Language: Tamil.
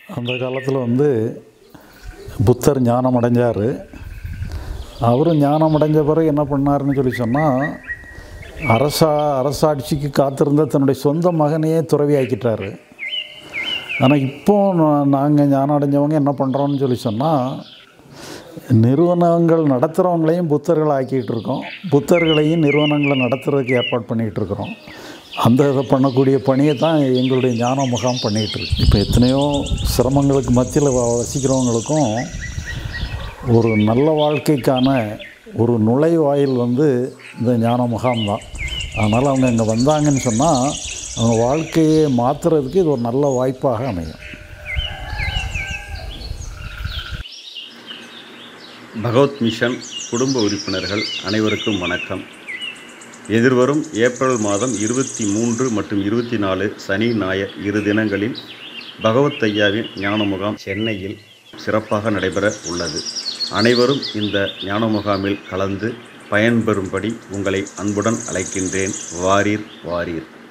அந்த காலத்தில் வந்து புத்தர் ஞானம் அடைஞ்சார் அவரும் ஞானம் அடைஞ்ச பிறகு என்ன பண்ணாருன்னு சொல்லி சொன்னால் அரசா அரசாட்சிக்கு காத்திருந்த தன்னுடைய சொந்த மகனையே துறவி ஆக்கிட்டாரு ஆனால் இப்போ நாங்கள் ஞானம் அடைஞ்சவங்க என்ன பண்ணுறோம்னு சொல்லி சொன்னால் நிறுவனங்கள் நடத்துகிறவங்களையும் புத்தர்கள் ஆக்கிட்டு இருக்கோம் புத்தர்களையும் நிறுவனங்களை நடத்துறதுக்கு ஏற்பாடு பண்ணிகிட்டு இருக்கிறோம் அந்த இதை பண்ணக்கூடிய பணியை தான் எங்களுடைய ஞான முகாம் பண்ணிகிட்டு இருக்கு இப்போ எத்தனையோ சிரமங்களுக்கு மத்தியில் வ- வசிக்கிறவங்களுக்கும் ஒரு நல்ல வாழ்க்கைக்கான ஒரு நுழைவாயில் வந்து இந்த ஞான முகாம் தான் அதனால் அவங்க இங்கே வந்தாங்கன்னு சொன்னால் அவங்க வாழ்க்கையை மாற்றுறதுக்கு இது ஒரு நல்ல வாய்ப்பாக அமையும் பகவத் மிஷன் குடும்ப உறுப்பினர்கள் அனைவருக்கும் வணக்கம் எதிர்வரும் ஏப்ரல் மாதம் இருபத்தி மூன்று மற்றும் இருபத்தி நாலு சனி ஞாயிறு இரு தினங்களில் பகவத் ஐயாவின் ஞான முகாம் சென்னையில் சிறப்பாக நடைபெற உள்ளது அனைவரும் இந்த ஞான முகாமில் கலந்து பயன்பெறும்படி உங்களை அன்புடன் அழைக்கின்றேன் வாரீர் வாரீர்